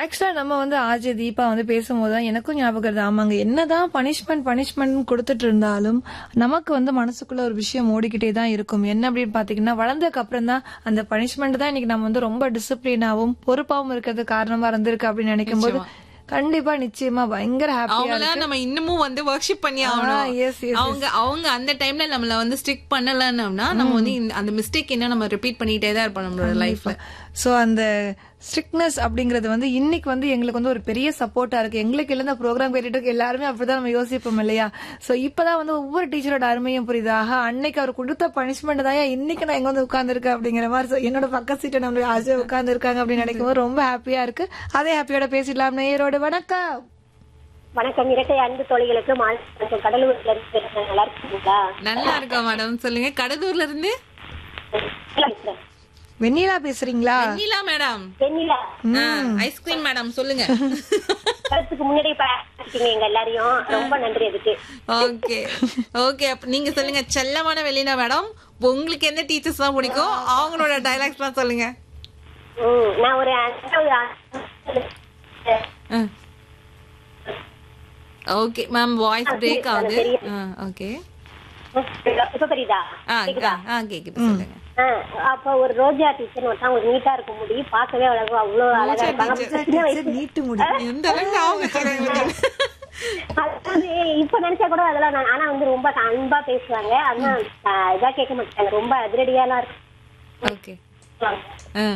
ஆக்சுவலா நம்ம வந்து ஆஜய் தீபா வந்து பேசும்போது தான் எனக்கும் ஞாபகம் வருது ஆமாங்க என்னதான் பனிஷ்மெண்ட் பனிஷ்மெண்ட் கொடுத்துட்டு இருந்தாலும் நமக்கு வந்து மனசுக்குள்ள ஒரு விஷயம் ஓடிக்கிட்டே தான் இருக்கும் என்ன அப்படின்னு பாத்தீங்கன்னா வளர்ந்ததுக்கு அப்புறம் தான் அந்த பனிஷ்மெண்ட் தான் இன்னைக்கு நம்ம வந்து ரொம்ப டிசிப்ளினாவும் பொறுப்பாவும் இருக்கிறது காரணமா இருந்திருக்கு அப்படின்னு நினைக்கும் போது கண்டிப்பா நிச்சயமா பயங்கர ஹாப்பியா அவங்கள நம்ம இன்னமும் வந்து ஒர்க்ஷிப் பண்ணி ஆகணும் yes, yes, அவங்க அவங்க அந்த டைம்ல நம்மள வந்து ஸ்டிக் பண்ணலன்னா நம்ம வந்து இந்த- அந்த மிஸ்டேக் என்ன நம்ம ரிப்பீட் பண்ணிட்டே தான் இருப்போம் நம்மளோட லைஃப்ல சோ அந்த ஸ்ட்ரிக்ட்னஸ் அப்படிங்கறது வந்து இன்னைக்கு வந்து எங்களுக்கு வந்து ஒரு பெரிய சப்போர்ட்டா இருக்கு எங்களுக்கு இல்ல இந்த ப்ரோக்ராம் கேட்டுட்டு இருக்க எல்லாருமே அப்படிதான் நம்ம யோசிப்போம் இல்லையா சோ இப்பதான் வந்து ஒவ்வொரு டீச்சரோட அருமையும் புரியுது ஆஹா அன்னைக்கு அவர் கொடுத்த பனிஷ்மெண்ட் தான் இன்னைக்கு நான் எங்க வந்து உட்கார்ந்துருக்கேன் அப்படிங்கிற மாதிரி So, என்னோட பக்க சீட்டை நம்ம ஆஜய் உட்கார்ந்து இருக்காங்க அப்படின்னு நினைக்கும் போது ரொம்ப ஹாப்பியா இருக்கு அதே ஹாப்பியோட பேசிடலாம் நேயரோட வணக்கம் வணக்கம் இரட்டை அன்பு தோழிகளுக்கு மாலை வணக்கம் கடலூர்ல இருந்து பேசுறேன். நல்லா இருக்கீங்களா நல்லா இருக்கா மேடம் சொல்லுங்க கடலூர்ல இருந்து நல்லா இருக்கிறேன். வெண்ணிலா பேசுறீங்களா Neela madam Vennila ice cream madam சொல்லுங்க கருத்துக்கு முன்னாடி பாத்தீங்க எங்க எல்லாரையும் ரொம்ப நன்றி அதுக்கு ஓகே ஓகே அப்ப நீங்க சொல்லுங்க செல்லமான வெளினா மேடம் உங்களுக்கு எந்த டீச்சர்ஸ் தான் பிடிக்கும் அவங்களோட டைலாக்ஸ் எல்லாம் சொல்லுங்க ம், நான் ஒரு அஞ்சாவது ஆ- ஓகே மேம் வாய்ஸ் பிரேக் ஆகுது ஓகே இப்ப புரியுதா ஆ கேக்குதா? ஆ கேக்குது சொல்லுங்க ஆ, அப்ப ஒரு ரோஜா டீச்சர் ஒருத்தவங்க ஒரு நீட்டா இருக்க முடியும் பார்க்கவே அழகு அவ்வளவு அழகா இருப்பாங்க சின்ன வயசு நீட்டு முடி எந்த அளவுக்கு ஞாபகம் வச்சுக்கிறாங்க அதாவது இப்ப நினைச்சா கூட அதெல்லாம் நான் ஆனா வந்து ரொம்ப அன்பா பேசுவாங்க ஆனா ஆ, இதா கேட்க மாட்டாங்க ரொம்ப அதிரடியாலாம் ஓகே இருக்கும்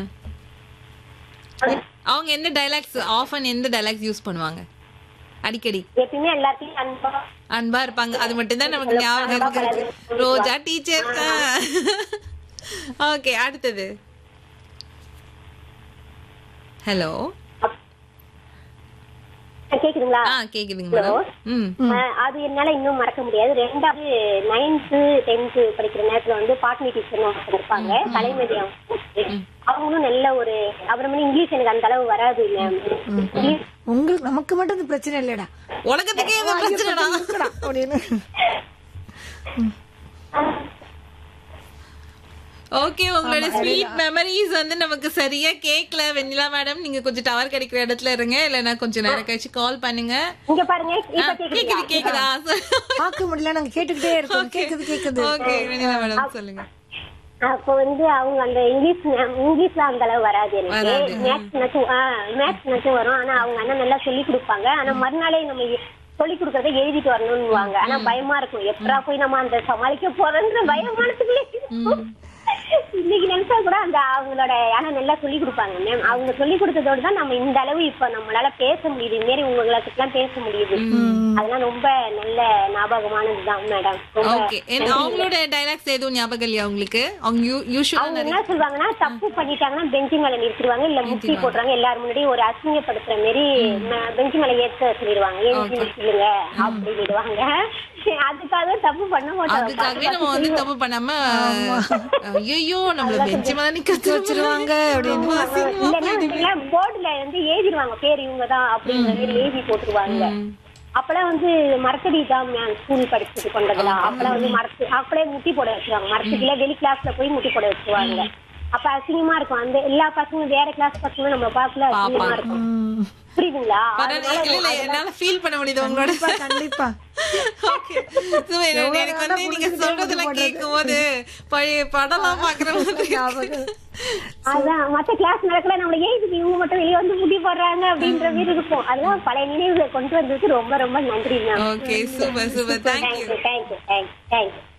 அவங்க எந்த டைலாக்ஸ் ஆஃபன் எந்த டைலாக்ஸ் யூஸ் பண்ணுவாங்க அடிக்கடி எப்பயுமே எல்லாத்தையும் அன்பா அன்பா இருப்பாங்க அது மட்டும் தான் நமக்கு ஞாபகம் இருக்கு ரோஜா டீச்சர் ஓகே அடுத்தது ஹலோ கேக்குதுங்களா ஆ கேக்குதுங்க மேடம் ம் ஆஹ் அது என்னால இன்னும் மறக்க முடியாது ரெண்டாவது நைன்த்து டென்த்து படிக்கிற நேரத்துல வந்து பாட்னி டீச்சர் ஒருத்தர் இருப்பாங்க கலைமதி அவங்க அவங்களும் நல்ல ஒரு அப்புறமே இங்கிலீஷ் எனக்கு அந்த அளவு வராது மேம் இங்கிலீஷ் உங்களுக்கு நமக்கு மட்டும் இந்த பிரச்சனை இல்லடா உலகத்துக்கே இந்த பிரச்சனைடா இருக்கடா அப்படின்னு ஓகே உங்களோட ஸ்வீட் மெமரிஸ் வந்து நமக்கு சரியா கேக்கல வெண்ணிலா மேடம் நீங்க கொஞ்சம் டவர் கிடைக்கிற இடத்துல இருங்க இல்லைன்னா கொஞ்சம் நேரம் கழிச்சு கால் பண்ணுங்க இங்க பாருங்க ஆ, இப்ப கேக்குது கேக்குது கேக்குதா பார்க்க முடியல நாங்க கேட்டுக்கிட்டே இருக்கோம் கேக்குது கேக்குது ஓகே வெண்ணிலா மேடம் சொல்லுங்க அப்ப வந்து அவங்க அந்த இங்கிலீஷ் இங்கிலீஷ்ல அந்த அளவு வராது வராது. எனக்கு மேத்ஸ் நச்சும் மேத்ஸ் நச்சும் வரும் ஆனா அவங்க அண்ணன் நல்லா சொல்லி கொடுப்பாங்க ஆனா மறுநாளே நம்ம எ- சொல்லி கொடுக்கறத எழுதிட்டு வரணும்னுவாங்க ஆனா பயமா இருக்கும் எப்படா போய் நம்ம அந்த சமாளிக்க போறோன்ற பயமானதுக்குள்ளே இருக்கும். இன்னைக்கு நினைச்சா கூட அந்த அவங்களோட ஆனா நல்லா சொல்லி கொடுப்பாங்க மேம் அவங்க சொல்லி கொடுத்ததோட தான் நம்ம இந்த அளவு இப்ப நம்மளால பேச முடியுது இது மாரி உங்களுக்கு எல்லாம் பேச முடியுது அதெல்லாம் ரொம்ப நல்ல ஞாபகமானதுதான் மேடம் ரொம்ப ஓகே அவங்களோட டைலாக்ஸ் எதுவும் ஞாபகம் இல்லையா உங்களுக்கு அவங்க அவங்க யூஸ்வலா என்ன சொல்லுவாங்கன்னா தப்பு பண்ணிட்டாங்கன்னா பெஞ்சு மேல நிறுத்திடுவாங்க இல்ல முட்டி போட்டுருவாங்க எல்லாரும் முன்னாடி ஒரு அசிங்கப்படுத்துற மாதிரி பெஞ்சு மேல ஏத்த சொல்லிடுவாங்க ஏன் நிறுத்திடுங்க அப்படின்னுடுவாங்க அதுக்காக தப்பு பண்ண மாட்டாங்க அதுக்காகவே நம்ம வந்து தப்பு பண்ணாம ஐயோ நம்மள பெஞ்சு மேல நிக்க வச்சிருவாங்க அப்படின்னு இல்லைன்னா போர்டுல வந்து எழுதிடுவாங்க பேர் இவங்க தான் அப்படிங்கிற மாதிரி எழுதி போட்டுருவாங்க அப்பெல்லாம் வந்து மரத்தடி தான் ஸ்கூல் படிச்சுட்டு கொண்டதுலாம் அப்பெல்லாம் வந்து மரத்து அப்பளே முட்டி போட வச்சிருவாங்க மரத்துக்குள்ள வெளி கிளாஸ்ல போய் முட்டி போட வச்சிருவாங்க அப்ப அசிங்கமா இருக்கும் அந்த எல்லா பசங்களும் வேற கிளாஸ் பசங்களும் நம்ம பார்க்கல அசிங்கமா இருக்கும் புரியுதுங்களா பரவாயில்ல, இல்ல இல்ல என்னால ஃபீல் பண்ண முடியுது உங்களோட கண்டிப்பா Okay. So, எனக்கு எனக்கு வந்து நீங்க சொல்றதெல்லாம் கேட்கும் போது பழைய படம்லாம் பாக்குற மாதிரி இருக்கு. அதான் மத்த கிளாஸ் நடக்கல நம்மள ஏன் இதுக்கு இவங்க மட்டும் வெளியே வந்து முடி போடுறாங்க அப்படின்ற மாதிரி இருக்கும் அதெல்லாம் பழைய நினைவுகளை கொண்டு வந்ததுக்கு ரொம்ப ரொம்ப நன்றி ma'am okay super super thank you thank you thank you thank you thank you